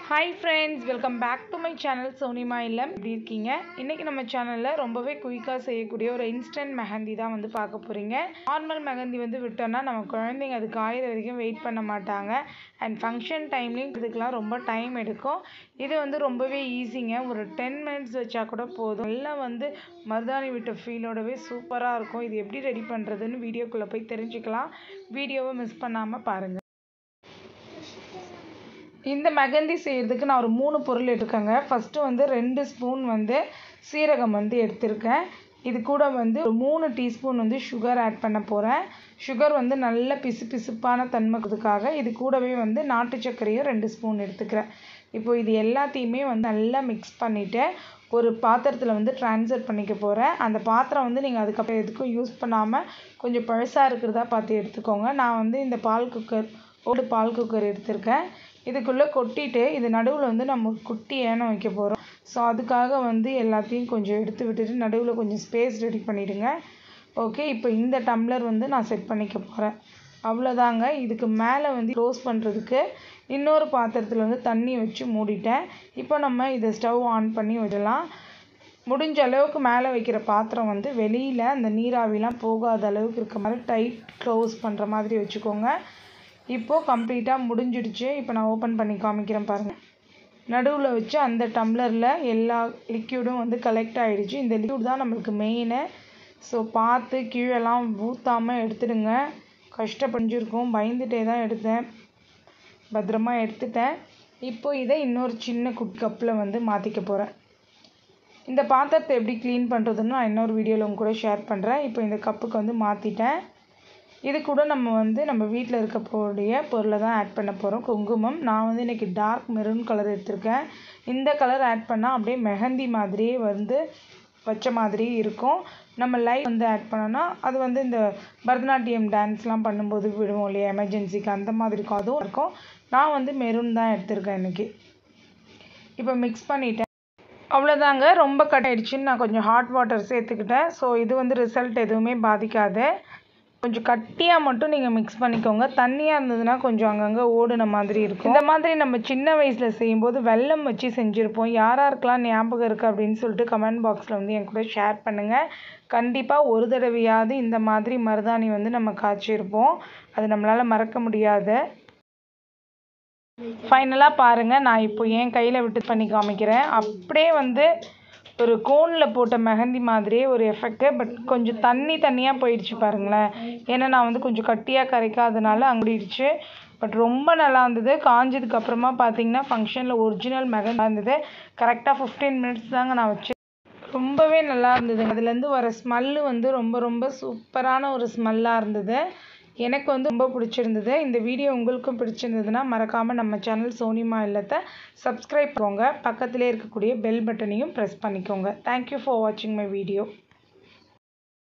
hi friends welcome back to my channel Sonima Illam எப்படி இருக்கீங்க இன்றைக்கி நம்ம சேனலில் ரொம்பவே குயிக்காக செய்யக்கூடிய ஒரு இன்ஸ்டன்ட் மெஹந்தி தான் வந்து பார்க்க போகிறீங்க நார்மல் மெஹந்தி வந்து விட்டோன்னா நம்ம குழந்தைங்க அது காயிற வரைக்கும் வெயிட் பண்ண மாட்டாங்க அண்ட் ஃபங்க்ஷன் டைம்லேயும் இதுக்கெலாம் ரொம்ப டைம் எடுக்கும் இது வந்து ரொம்பவே ஈஸிங்க ஒரு டென் மினிட்ஸ் வச்சா கூட போதும் எல்லாம் வந்து மருதாணி விட்ட ஃபீலோடவே சூப்பராக இருக்கும் இது எப்படி ரெடி பண்ணுறதுன்னு வீடியோக்குள்ளே போய் தெரிஞ்சுக்கலாம் வீடியோவை மிஸ் பண்ணாமல் பாருங்கள் இந்த மெகந்தி செய்கிறதுக்கு நான் ஒரு மூணு பொருள் எடுத்துக்கேங்க ஃபஸ்ட்டு வந்து ரெண்டு ஸ்பூன் வந்து சீரகம் வந்து எடுத்திருக்கேன் இது கூட வந்து ஒரு மூணு டீஸ்பூன் வந்து சுகர் ஆட் பண்ண போகிறேன் சுகர் வந்து நல்ல பிசு பிசுப்பான தன்மைக்கிறதுக்காக இது கூடவே வந்து நாட்டு சர்க்கரையும் ரெண்டு ஸ்பூன் எடுத்துக்கிறேன் இப்போ இது எல்லாத்தையுமே வந்து நல்லா மிக்ஸ் பண்ணிவிட்டு ஒரு பாத்திரத்தில் வந்து ட்ரான்ஸ்ஃபர் பண்ணிக்க போகிறேன் அந்த பாத்திரம் வந்து நீங்கள் அதுக்கப்புறம் எதுக்கும் யூஸ் பண்ணாமல் கொஞ்சம் பழசாக இருக்கிறதா பார்த்து எடுத்துக்கோங்க நான் வந்து இந்த பால் குக்கர் ஓடு பால் குக்கர் எடுத்திருக்கேன் இதுக்குள்ளே கொட்டிட்டு இது நடுவில் வந்து நம்ம குட்டி ஏனம் வைக்க போகிறோம் ஸோ அதுக்காக வந்து எல்லாத்தையும் கொஞ்சம் எடுத்து விட்டுட்டு நடுவில் கொஞ்சம் ஸ்பேஸ் ரெடி பண்ணிவிடுங்க ஓகே இப்போ இந்த டம்ளர் வந்து நான் செட் பண்ணிக்க போகிறேன் அவ்வளோதாங்க இதுக்கு மேலே வந்து க்ளோஸ் பண்ணுறதுக்கு இன்னொரு பாத்திரத்தில் வந்து தண்ணி வச்சு மூடிட்டேன் இப்போ நம்ம இதை ஸ்டவ் ஆன் பண்ணி விடலாம் முடிஞ்ச அளவுக்கு மேலே வைக்கிற பாத்திரம் வந்து வெளியில் அந்த நீராவிலாம் போகாத அளவுக்கு இருக்க மாதிரி டைட் க்ளோஸ் பண்ணுற மாதிரி வச்சுக்கோங்க இப்போது கம்ப்ளீட்டாக முடிஞ்சிடுச்சு இப்போ நான் ஓப்பன் பண்ணி காமிக்கிறேன் பாருங்கள் நடுவில் வச்சு அந்த டம்ளரில் எல்லா லிக்யூடும் வந்து கலெக்ட் ஆகிடுச்சு இந்த லிக்யூட் தான் நம்மளுக்கு மெயினு ஸோ பார்த்து கீழெல்லாம் ஊற்றாமல் எடுத்துடுங்க கஷ்டப்படிஞ்சிருக்கும் பயந்துட்டே தான் எடுத்தேன் பத்திரமா எடுத்துட்டேன் இப்போ இதை இன்னொரு சின்ன குட் கப்பில் வந்து மாற்றிக்க போகிறேன் இந்த பாத்திரத்தை எப்படி க்ளீன் பண்ணுறதுன்னு நான் இன்னொரு வீடியோவில் உங்க கூட ஷேர் பண்ணுறேன் இப்போ இந்த கப்புக்கு வந்து மாற்றிட்டேன் இது கூட நம்ம வந்து நம்ம வீட்டில் இருக்கக்கூடிய பொருளை தான் ஆட் பண்ண போகிறோம் குங்குமம் நான் வந்து இன்றைக்கி டார்க் மெரூன் கலர் எடுத்திருக்கேன் இந்த கலர் ஆட் பண்ணால் அப்படியே மெஹந்தி மாதிரியே வந்து வச்ச மாதிரி இருக்கும் நம்ம லைட் வந்து ஆட் பண்ணோன்னா அது வந்து இந்த பரதநாட்டியம் டான்ஸ்லாம் பண்ணும்போது விடுவோம் இல்லையா எமர்ஜென்சிக்கு அந்த மாதிரி இருக்கும் அதுவும் இருக்கும் நான் வந்து மெரூன் தான் எடுத்திருக்கேன் இன்றைக்கி இப்போ மிக்ஸ் பண்ணிட்டேன் அவ்வளோதாங்க ரொம்ப கட் ஆயிடுச்சுன்னு நான் கொஞ்சம் ஹாட் வாட்டர் சேர்த்துக்கிட்டேன் ஸோ இது வந்து ரிசல்ட் எதுவுமே பாதிக்காது கொஞ்சம் கட்டியாக மட்டும் நீங்கள் மிக்ஸ் பண்ணிக்கோங்க தண்ணியாக இருந்ததுன்னா கொஞ்சம் அங்கங்கே ஓடுன மாதிரி இருக்கும் இந்த மாதிரி நம்ம சின்ன வயசில் செய்யும்போது வெல்லம் வச்சு செஞ்சுருப்போம் யாராருக்கெல்லாம் ஞாபகம் இருக்குது அப்படின்னு சொல்லிட்டு கமெண்ட் பாக்ஸில் வந்து என் கூட ஷேர் பண்ணுங்கள் கண்டிப்பாக ஒரு தடவையாவது இந்த மாதிரி மருதாணி வந்து நம்ம காய்ச்சிருப்போம் அது நம்மளால் மறக்க முடியாது ஃபைனலாக பாருங்கள் நான் இப்போ என் கையில் விட்டு பண்ணி காமிக்கிறேன் அப்படியே வந்து ஒரு கோனில் போட்ட மெஹந்தி மாதிரியே ஒரு எஃபெக்ட்டு பட் கொஞ்சம் தண்ணி தண்ணியாக போயிடுச்சு பாருங்களேன் ஏன்னா நான் வந்து கொஞ்சம் கட்டியாக கரைக்காதனால அங்கிடுச்சு பட் ரொம்ப நல்லா இருந்தது காஞ்சதுக்கு அப்புறமா பார்த்தீங்கன்னா ஃபங்க்ஷனில் ஒரிஜினல் மெஹந்தி இருந்தது கரெக்டாக ஃபிஃப்டீன் மினிட்ஸ் தாங்க நான் வச்சு ரொம்பவே நல்லா இருந்தது அதுலேருந்து வர ஸ்மெல்லு வந்து ரொம்ப ரொம்ப சூப்பரான ஒரு ஸ்மெல்லாக இருந்தது எனக்கு வந்து ரொம்ப பிடிச்சிருந்தது இந்த வீடியோ உங்களுக்கும் பிடிச்சிருந்ததுன்னா மறக்காமல் நம்ம சேனல் சோனிமா இல்லத்தை சப்ஸ்கிரைப் பண்ணுங்க பக்கத்திலே இருக்கக்கூடிய பெல் பட்டனையும் ப்ரெஸ் பண்ணிக்கோங்க தேங்க்யூ ஃபார் வாட்சிங் மை வீடியோ